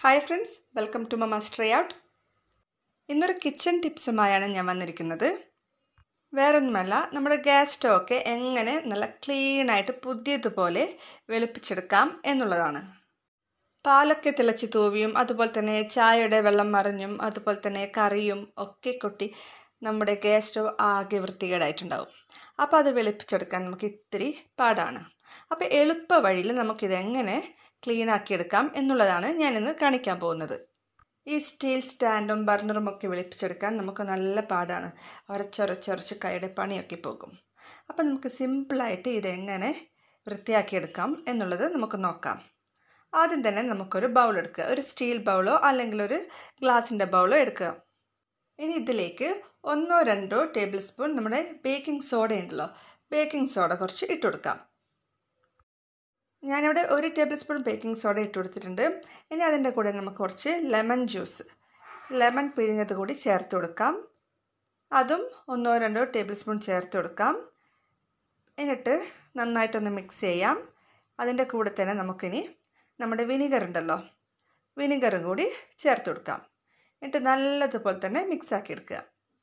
hi friends welcome to mama's try out ഇന്നൊരു kitchen ടിപ്സുമായാണ് ഞാൻ വന്നിരിക്കുന്നത് വേറൊന്നുമല്ല നമ്മുടെ ഗ്യാസ് സ്റ്റവ് ഒക്കെ എങ്ങനെ നല്ല ക്ലീനായിട്ട് പുതിയതുപോലെ വെളുപ്പിച്ചെടുക്കാം എന്നുള്ളതാണ് പാലൊക്കെ തിളച്ച് തൂവിയും അതുപോലെ തന്നെ ചായയുടെ വെള്ളം മറിഞ്ഞും അതുപോലെ തന്നെ കറിയും ഒക്കെ കൊട്ടി നമ്മുടെ ഗ്യാസ് സ്റ്റവ് ആകെ വൃത്തികേടായിട്ടുണ്ടാവും അപ്പോൾ അത് വെളുപ്പിച്ചെടുക്കാൻ നമുക്ക് ഇത്തിരി പാടാണ് അപ്പോൾ എളുപ്പ വഴിയിൽ നമുക്കിതെങ്ങനെ ക്ലീൻ ആക്കിയെടുക്കാം എന്നുള്ളതാണ് ഞാനിന്ന് കാണിക്കാൻ പോകുന്നത് ഈ സ്റ്റീൽ സ്റ്റാൻഡും ബർണറും ഒക്കെ വെളുപ്പിച്ചെടുക്കാൻ നമുക്ക് നല്ല പാടാണ് ഉരച്ചൊരച്ചൊരച്ച് കൈയുടെ പണിയൊക്കെ പോകും അപ്പോൾ നമുക്ക് സിമ്പിളായിട്ട് ഇതെങ്ങനെ വൃത്തിയാക്കിയെടുക്കാം എന്നുള്ളത് നമുക്ക് നോക്കാം ആദ്യം തന്നെ നമുക്കൊരു ബൗൾ എടുക്കുക ഒരു സ്റ്റീൽ ബൗളോ അല്ലെങ്കിൽ ഒരു ഗ്ലാസിൻ്റെ ബൗളോ എടുക്കുക ഇനി ഇതിലേക്ക് ഒന്നോ രണ്ടോ ടേബിൾ സ്പൂൺ നമ്മുടെ ബേക്കിംഗ് സോഡ ഉണ്ടല്ലോ ബേക്കിംഗ് സോഡ കുറച്ച് ഇട്ട് കൊടുക്കാം ഞാനിവിടെ ഒരു ടേബിൾ സ്പൂൺ ബേക്കിംഗ് സോഡ ഇട്ട് കൊടുത്തിട്ടുണ്ട് ഇനി അതിൻ്റെ കൂടെ നമുക്ക് കുറച്ച് ലെമൺ ജ്യൂസ് ലെമൺ പിഴിഞ്ഞത് കൂടി ചേർത്ത് കൊടുക്കാം അതും ഒന്നോ രണ്ടോ ടേബിൾ സ്പൂൺ ചേർത്ത് കൊടുക്കാം എന്നിട്ട് നന്നായിട്ടൊന്ന് മിക്സ് ചെയ്യാം അതിൻ്റെ കൂടെ തന്നെ നമുക്കിനി നമ്മുടെ വിനിഗർ ഉണ്ടല്ലോ വിനിഗറും കൂടി ചേർത്ത് കൊടുക്കാം എന്നിട്ട് നല്ലതുപോലെ തന്നെ മിക്സ് ആക്കി എടുക്കുക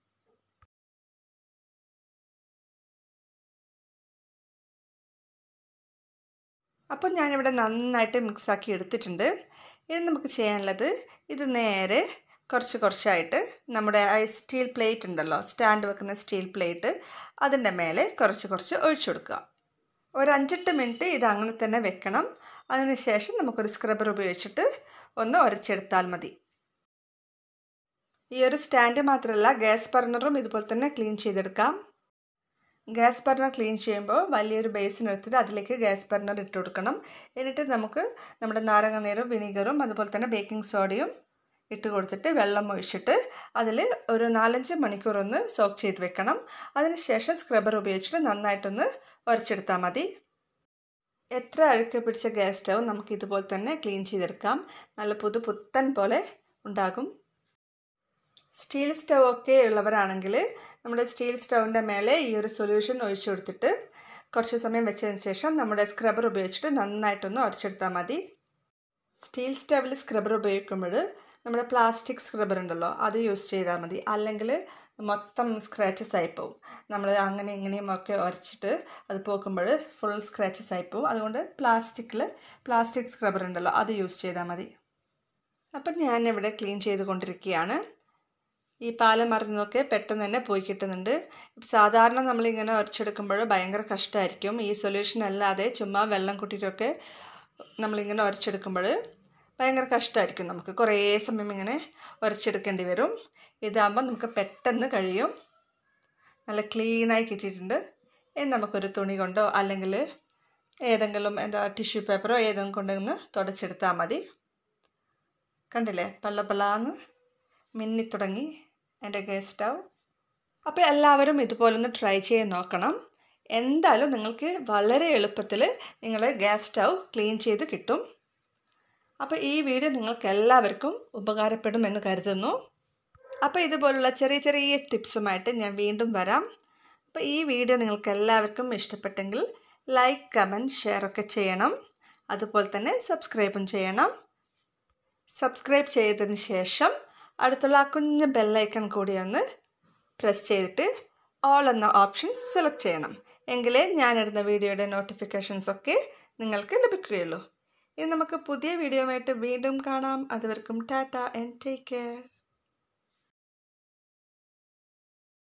അപ്പോൾ ഞാനിവിടെ നന്നായിട്ട് മിക്സാക്കി എടുത്തിട്ടുണ്ട് ഇനി നമുക്ക് ചെയ്യാനുള്ളത് ഇത് നേരെ കുറച്ച് കുറച്ചായിട്ട് നമ്മുടെ സ്റ്റീൽ പ്ലേറ്റ് ഉണ്ടല്ലോ സ്റ്റാൻഡ് വെക്കുന്ന സ്റ്റീൽ പ്ലേറ്റ് അതിൻ്റെ മേലെ കുറച്ച് കുറച്ച് ഒഴിച്ചു കൊടുക്കുക ഒരു അഞ്ചെട്ട് മിനിറ്റ് ഇത് അങ്ങനെ തന്നെ വെക്കണം അതിനുശേഷം നമുക്കൊരു സ്ക്രബ്ബർ ഉപയോഗിച്ചിട്ട് ഒന്ന് ഉരച്ചെടുത്താൽ മതി ഈ ഒരു സ്റ്റാൻഡ് മാത്രമല്ല ഗ്യാസ് ബർണറും ഇതുപോലെ തന്നെ ക്ലീൻ ചെയ്തെടുക്കാം ഗ്യാസ് ബർണർ ക്ലീൻ ചെയ്യുമ്പോൾ വലിയൊരു ബേസിൻ എടുത്തിട്ട് അതിലേക്ക് ഗ്യാസ് ബർണർ ഇട്ട് കൊടുക്കണം എന്നിട്ട് നമുക്ക് നമ്മുടെ നാരങ്ങ നീരും വിനീഗറും അതുപോലെ തന്നെ ബേക്കിംഗ് സോഡയും ഇട്ട് കൊടുത്തിട്ട് വെള്ളം ഒഴിച്ചിട്ട് അതിൽ ഒരു നാലഞ്ച് മണിക്കൂർ ഒന്ന് സോക്ക് ചെയ്ത് വെക്കണം അതിനുശേഷം സ്ക്രബ്ബർ ഉപയോഗിച്ചിട്ട് നന്നായിട്ടൊന്ന് ഉരച്ചെടുത്താൽ മതി എത്ര അഴുക്ക് പിടിച്ച ഗ്യാസ് സ്റ്റവ് നമുക്ക് ഇതുപോലെ തന്നെ ക്ലീൻ ചെയ്തെടുക്കാം നല്ല പുതു പുത്തൻ പോലെ ഉണ്ടാകും സ്റ്റീൽ സ്റ്റവ് ഒക്കെ ഉള്ളവരാണെങ്കിൽ നമ്മുടെ സ്റ്റീൽ സ്റ്റൗവിൻ്റെ മേലെ ഈ ഒരു സൊല്യൂഷൻ ഒഴിച്ചു കൊടുത്തിട്ട് കുറച്ച് സമയം വെച്ചതിന് ശേഷം നമ്മുടെ സ്ക്രബ്ബർ ഉപയോഗിച്ചിട്ട് നന്നായിട്ടൊന്ന് ഉരച്ചെടുത്താൽ മതി സ്റ്റീൽ സ്റ്റവിൽ സ്ക്രബ്ബർ ഉപയോഗിക്കുമ്പോൾ നമ്മുടെ പ്ലാസ്റ്റിക് സ്ക്രബ്ബർ ഉണ്ടല്ലോ അത് യൂസ് ചെയ്താൽ മതി അല്ലെങ്കിൽ മൊത്തം സ്ക്രാച്ചസ് ആയിപ്പോവും നമ്മൾ അങ്ങനെ ഇങ്ങനെയും ഒക്കെ ഉരച്ചിട്ട് അത് പോക്കുമ്പോൾ ഫുൾ സ്ക്രാച്ചസ് ആയിപ്പോവും അതുകൊണ്ട് പ്ലാസ്റ്റിക്കിൽ പ്ലാസ്റ്റിക് സ്ക്രബ്ബർ ഉണ്ടല്ലോ അത് യൂസ് ചെയ്താൽ മതി അപ്പം ഞാനിവിടെ ക്ലീൻ ചെയ്തുകൊണ്ടിരിക്കുകയാണ് ഈ പാലം മറിഞ്ഞതൊക്കെ പെട്ടെന്ന് തന്നെ പോയി കിട്ടുന്നുണ്ട് സാധാരണ നമ്മളിങ്ങനെ ഉരച്ചെടുക്കുമ്പോൾ ഭയങ്കര കഷ്ടമായിരിക്കും ഈ സൊല്യൂഷൻ അല്ലാതെ ചുമ്മാ വെള്ളം കൂട്ടിയിട്ടൊക്കെ നമ്മളിങ്ങനെ ഉരച്ചെടുക്കുമ്പോൾ ഭയങ്കര കഷ്ടമായിരിക്കും നമുക്ക് കുറേ സമയം ഇങ്ങനെ ഉരച്ചെടുക്കേണ്ടി വരും ഇതാകുമ്പോൾ നമുക്ക് പെട്ടെന്ന് കഴിയും നല്ല ക്ലീനായി കിട്ടിയിട്ടുണ്ട് ഇനി നമുക്കൊരു തുണി കൊണ്ടോ അല്ലെങ്കിൽ ഏതെങ്കിലും എന്താ ടിഷ്യൂ പേപ്പറോ ഏതെങ്കിലും കൊണ്ടൊന്ന് തുടച്ചെടുത്താൽ മതി കണ്ടില്ലേ പള്ള പള്ളാന്ന് മിന്നിത്തുടങ്ങി എൻ്റെ ഗ്യാസ് സ്റ്റൗ അപ്പോൾ എല്ലാവരും ഇതുപോലൊന്ന് ട്രൈ ചെയ്ത് നോക്കണം എന്തായാലും നിങ്ങൾക്ക് വളരെ എളുപ്പത്തിൽ നിങ്ങളുടെ ഗ്യാസ് സ്റ്റൗ ക്ലീൻ ചെയ്ത് കിട്ടും അപ്പോൾ ഈ വീഡിയോ നിങ്ങൾക്ക് എല്ലാവർക്കും ഉപകാരപ്പെടുമെന്ന് കരുതുന്നു അപ്പോൾ ഇതുപോലുള്ള ചെറിയ ചെറിയ ടിപ്സുമായിട്ട് ഞാൻ വീണ്ടും വരാം അപ്പോൾ ഈ വീഡിയോ നിങ്ങൾക്ക് എല്ലാവർക്കും ഇഷ്ടപ്പെട്ടെങ്കിൽ ലൈക്ക് കമൻറ്റ് ഷെയർ ഒക്കെ ചെയ്യണം അതുപോലെ തന്നെ സബ്സ്ക്രൈബും ചെയ്യണം സബ്സ്ക്രൈബ് ചെയ്തതിന് ശേഷം അടുത്തുള്ള ആ കുഞ്ഞ് ബെല്ലൈക്കൺ കൂടി ഒന്ന് പ്രസ് ചെയ്തിട്ട് ഓൾ എന്ന ഓപ്ഷൻ സെലക്ട് ചെയ്യണം എങ്കിലേ ഞാനിടുന്ന വീഡിയോയുടെ നോട്ടിഫിക്കേഷൻസ് ഒക്കെ നിങ്ങൾക്ക് ലഭിക്കുകയുള്ളൂ ഇനി നമുക്ക് പുതിയ വീഡിയോയുമായിട്ട് വീണ്ടും കാണാം അതുവർക്കും ടാറ്റ ആൻഡ് ടേക്ക് കെയർ